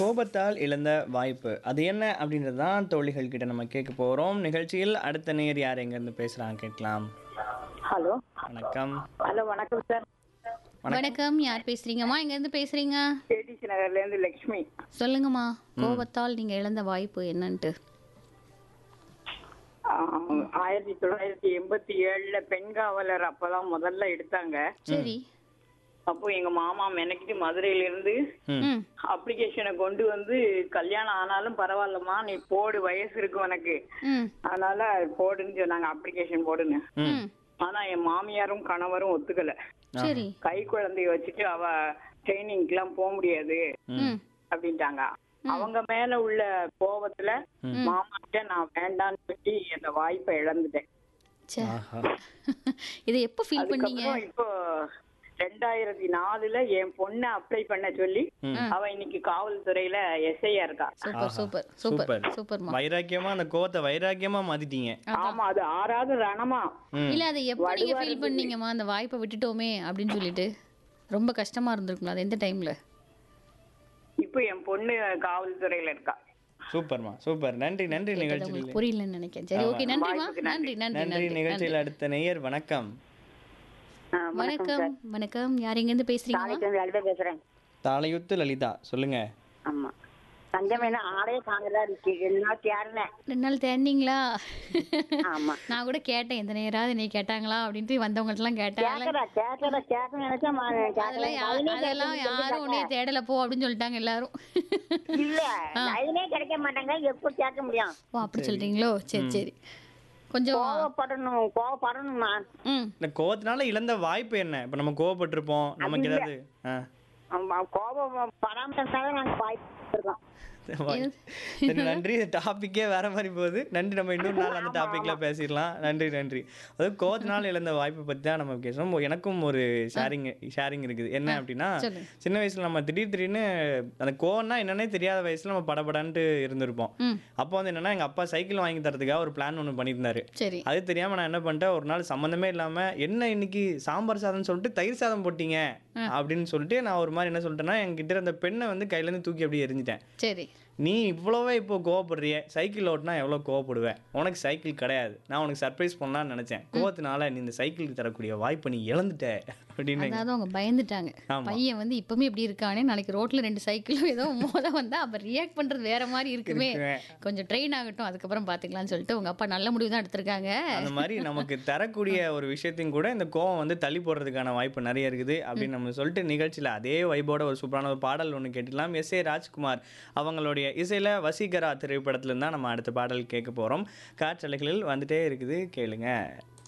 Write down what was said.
கோபத்தால் இழந்த வாய்ப்பு அது என்ன அப்படின்றது தான் தோழிகள் கிட்ட நம்ம கேட்க போகிறோம் நிகழ்ச்சியில் அடுத்த நேர் யார் எங்கேருந்து பேசுகிறாங்க கேட்கலாம் ஹலோ வணக்கம் ஹலோ வணக்கம் சார் வணக்கம் யார் பேசுறீங்கம்மா எங்க இருந்து பேசுறீங்க கேடிசி நகர்ல இருந்து லட்சுமி சொல்லுங்கம்மா கோபத்தால் நீங்க இழந்த வாய்ப்பு என்னன்ட்டு ஆஹ், ஆயிரத்தி தொள்ளாயிரத்தி எண்பத்தி ஏழுல பெண் காவலர் அப்பதான் முதல்ல எடுத்தாங்க சரி அப்போ எங்க மாமா மெனக்கிட்டு மதுரையில இருந்து ம் அப்ளிகேஷனை கொண்டு வந்து கல்யாணம் ஆனாலும் பரவாயில்லம்மா நீ போடு வயசு இருக்கு உனக்கு ம் அதனால போடுன்னு சொன்னாங்க அப்ளிகேஷன் போடுன்னு ம் ஆனா என் மாமியாரும் கணவரும் ஒத்துக்கல சரி கை குழந்தைய வச்சுட்டு அவ ட்ரைனிங்க்கு எல்லாம் போக முடியாது ம் அப்படின்ட்டாங்க அவங்க மேல உள்ள கோபத்துல மாமாட்ட நான் வேண்டான்னு சொல்லி அந்த வாய்ப்பை இழந்துட்டேன் சே ஆஹா இதை எப்போ ஃபீல் பண்ணீங்க அதுக்கப்புறம் இப்போ ரெண்டாயிரத்தி நாலுல என் பொண்ணை அப்ளை பண்ண சொல்லி அவ இன்னைக்கு காவல்துறையில எஸ்ஐயா இருக்கா சூப்பர் சூப்பர் சூப்பர் சூப்பர்மா வைராக்கியமா அந்த கோவத்தை வைராக்கியமா மாத்திட்டீங்க ஆமா அது ஆறாவது ரணமா இல்ல அதை எப்போ நீங்க ஃபீல் பண்ணீங்கம்மா அந்த வாய்ப்பை விட்டுட்டோமே அப்படின்னு சொல்லிட்டு ரொம்ப கஷ்டமா இருந்திருக்குங்களா அது எந்த டைம்ல இப்போ என் பொண்ணு காவல்துறையில இருக்கா சூப்பர்மா சூப்பர் நன்றி நன்றி நிகழ்ச்சியில் உங்களுக்கு புரியலன்னு நினைக்கிறேன் சரி ஓகே நன்றிமா நன்றி நன்றி நன்றி நன்றி நிகழ்ச்சியில் அடுத்த நேயர் வணக்கம் வணக்கம் வணக்கம் யார் எங்க இருந்து பேசுறீங்க லலிதா பேசுறேன் தாளையுத்து லலிதா சொல்லுங்க ஆமா தங்கம் என்ன ஆளே காங்கதா இருக்கு என்ன தேர்னேன் ரெண்டு நாள் தேடினீங்களா ஆமா நான் கூட கேட்டேன் எந்த நேராவது நீ கேட்டாங்களா அப்படின்ட்டு வந்தவங்கள்ட்ட எல்லாம் கேட்டேன் கேக்கறா கேக்கறா கேட்க நினைச்சா மா- அதெல்லாம் யா- அதெல்லாம் யாரும் உன்னைய தேடல போ அப்படின்னு சொல்லிட்டாங்க எல்லாரும் இல்ல லைனே கிடைக்க மாட்டாங்க எப்ப கேட்க முடியும் ஓ அப்படி சொல்றீங்களோ சரி சரி கொஞ்சம் கோவப்படணும் கோவப்படணுமா ம் இந்த கோவத்தினால இழந்த வாய்ப்பு என்ன இப்ப நம்ம கோவப்பட்டிருப்போம் நமக்கு ஏதாவது ஆ. ஆமா, கோபம் பராமரிச்சாதான் நாங்க வாய்ப்பு இருக்கோம் சரி நன்றி இந்த டாபிக்கே வேற மாதிரி போகுது நன்றி நம்ம இன்னொரு நாள் அந்த டாபிக்ல பேசிடலாம் நன்றி நன்றி அதாவது கோவத்தினால இழந்த வாய்ப்பை பத்தி தான் நம்ம பேசுறோம் எனக்கும் ஒரு ஷேரிங் ஷேரிங் இருக்குது என்ன அப்படின்னா சொல்லுங்க. சின்ன வயசுல நம்ம திடீர் திடீர்னு அந்த கோவம்னா என்னன்னே தெரியாத வயசுல நம்ம படபடன்ட்டு இருந்திருப்போம் ம் அப்போ வந்து என்னன்னா எங்க அப்பா சைக்கிள் வாங்கி தரதுக்காக ஒரு பிளான் ஒன்று பண்ணியிருந்தாரு சரி அது தெரியாம நான் என்ன பண்ணிட்டேன் ஒரு நாள் சம்மந்தமே இல்லாம என்ன இன்னைக்கு சாம்பார் சாதம் சொல்லிட்டு தயிர் சாதம் போட்டீங்க அப்படின்னு சொல்லிட்டு நான் ஒரு மாதிரி என்ன சொல்லிட்டேன்னா என்கிட்ட இருந்த பெண்ணை வந்து கையில இருந்து தூக்கி அப்படியே எரிஞ்சிட்டேன் சரி நீ இவ்வளோவே இப்போ கோவப்படுறிய சைக்கிள் ஓட்டினா எவ்வளோ கோவப்படுவேன் உனக்கு சைக்கிள் கிடையாது நான் உனக்கு சர்ப்ரைஸ் பண்ணலாம்னு நினைச்சேன் கோவத்தினால நீ இந்த சைக்கிளுக்கு தரக்கூடிய வாய்ப்பை நீ இழந்துட்ட அப்படின்னு அதாவது அவங்க பயந்துட்டாங்க ஆமா. பையன் வந்து இப்பவுமே இப்படி இருக்கானே நாளைக்கு ரோட்ல ரெண்டு சைக்கிளும் ஏதோ மோத வந்தா அப்ப ரியாக்ட் பண்றது வேற மாதிரி இருக்குமே இருக்குமே. கொஞ்சம் ட்ரெயின் ஆகட்டும் அதுக்கப்புறம் பாத்துக்கலாம்னு சொல்லிட்டு உங்க அப்பா நல்ல முடிவு தான் எடுத்திருக்காங்க அந்த மாதிரி நமக்கு தரக்கூடிய ஒரு விஷயத்தையும் கூட இந்த கோவம் வந்து தள்ளி போடுறதுக்கான வாய்ப்பு நிறைய இருக்குது அப்படின்னு நம்ம சொல்லிட்டு நிகழ்ச்சியில் அதே வைபோட ஒரு சூப்பரான ஒரு பாடல் ஒன்று கேட்டுக்கலாம் எஸ் ஏ ராஜ்குமார் அவங்களுடைய இசையில் வசீகரா திரைப்படத்துல தான் நம்ம அடுத்த பாடல் கேட்க போகிறோம் காற்றலைகளில் வந்துட்டே இருக்குது கேளுங்க